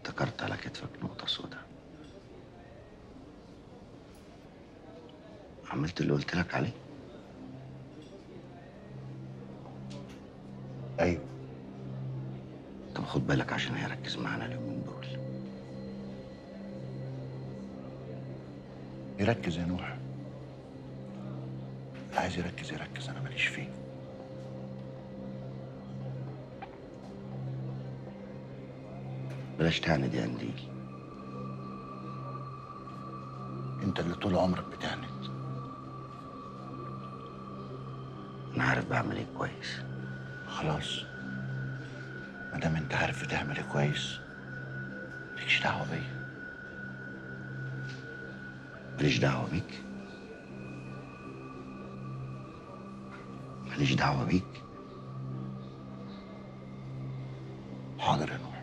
افتكرت على كتفك نقطة سودا عملت اللي قلت لك عليه ايوه طب خد بالك عشان هيركز معانا اليومين دول يركز يا نوح اللي عايز يركز يركز انا ماليش فيه بلاش تعند يا قنديل انت اللي طول عمرك بتعند انا عارف بعمل ايه كويس خلاص ما دام انت عارف بتعمل ايه كويس مالكش دعوه بيا ماليش دعوة بيك ماليش دعوة بيك حاضر يا نوح